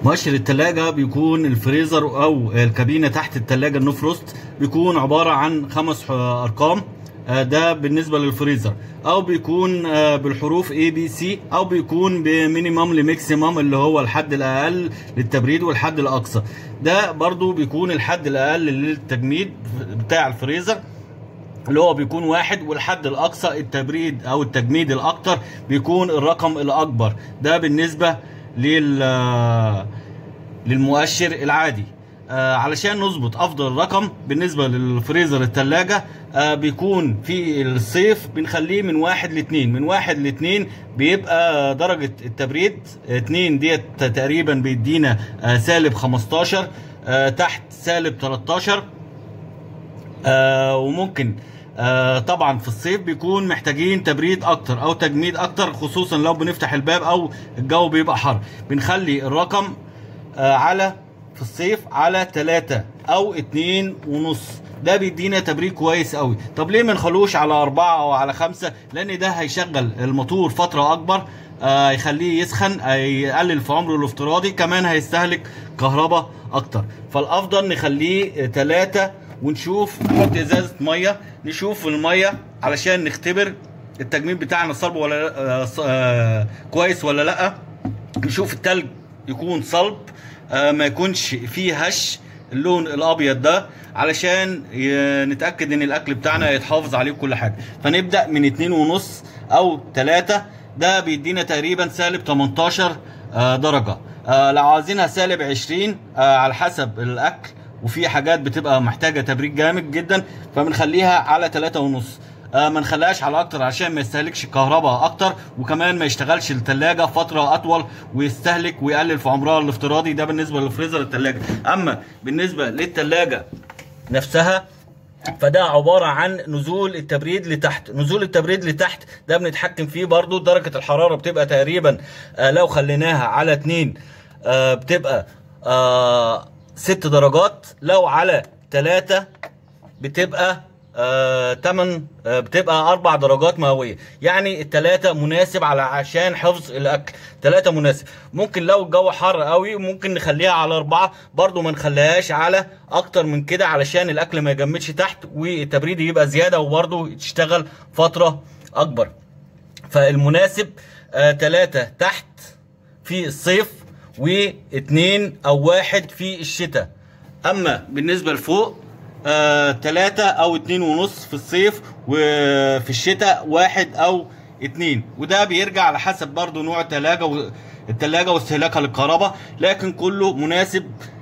مؤشر التلاجة بيكون الفريزر او الكابينة تحت التلاجة النو فروست بيكون عبارة عن خمس ح- ارقام آه، ده بالنسبة للفريزر او بيكون آه، بالحروف A B C او بيكون بمينيمم لميكسيمم اللي هو الحد الاقل للتبريد والحد الاقصى ده برضو بيكون الحد الاقل للتجميد بتاع الفريزر اللي هو بيكون واحد والحد الاقصى التبريد او التجميد الاكتر بيكون الرقم الاكبر ده بالنسبه لل للمؤشر العادي آه علشان نظبط افضل رقم بالنسبه للفريزر الثلاجه آه بيكون في الصيف بنخليه من واحد لاتنين من واحد لاتنين بيبقى درجه التبريد اتنين ديت تقريبا بيدينا آه سالب 15 آه تحت سالب 13 آه وممكن آه طبعا في الصيف بيكون محتاجين تبريد اكتر او تجميد اكتر خصوصا لو بنفتح الباب او الجو بيبقى حر بنخلي الرقم آه على في الصيف على 3 او 2 ونص ده بيدينا تبريد كويس قوي طب ليه ما نخلوش على أربعة او على خمسة لان ده هيشغل الموتور فترة اكبر آه، هيخليه يسخن هيقلل في عمره الافتراضي كمان هيستهلك كهرباء اكتر فالافضل نخليه ثلاثة ونشوف نحط ازازة مية نشوف المية علشان نختبر التجميد بتاعنا صلب ولا آه، ص- آه، كويس ولا لا نشوف التلج يكون صلب آه، ما يكونش فيه هش اللون الابيض ده علشان ي- نتاكد ان الاكل بتاعنا يتحافظ عليه كل حاجه فنبدا من اتنين ونص او تلاتة ده بيدينا تقريبا سالب 18 آه، درجه آه، لو عايزينها سالب 20 آه، على حسب الاكل وفي حاجات بتبقى محتاجه تبريد جامد جدا فبنخليها على تلاتة ونص آه، ما نخليهاش على اكتر عشان ما يستهلكش كهرباء اكتر وكمان ما يشتغلش التلاجة فترة اطول ويستهلك ويقلل في عمرها الافتراضي ده بالنسبة لفريزر التلاجة اما بالنسبة للتلاجة نفسها فده عبارة عن نزول التبريد لتحت نزول التبريد لتحت ده بنتحكم فيه برضو درجة الحرارة بتبقى تقريبا آه لو خليناها على اتنين آه بتبقى آه ست درجات لو على تلاتة بتبقى آه 8 آه بتبقى اربع درجات مئويه يعني التلاتة مناسب على عشان حفظ الاكل تلاتة مناسب ممكن لو الجو حر قوي ممكن نخليها على اربعة برضو ما نخليهاش على اكتر من كده علشان الاكل ما يجمدش تحت والتبريد يبقى زياده وبرضو تشتغل فتره اكبر فالمناسب آه تلاتة تحت في الصيف واثنين او واحد في الشتاء اما بالنسبه لفوق آه تلاتة او اتنين ونص في الصيف وفي الشتاء واحد او اتنين وده بيرجع على حسب برضو نوع التلاجة و... التلاجة واستهلاكها للكهرباء لكن كله مناسب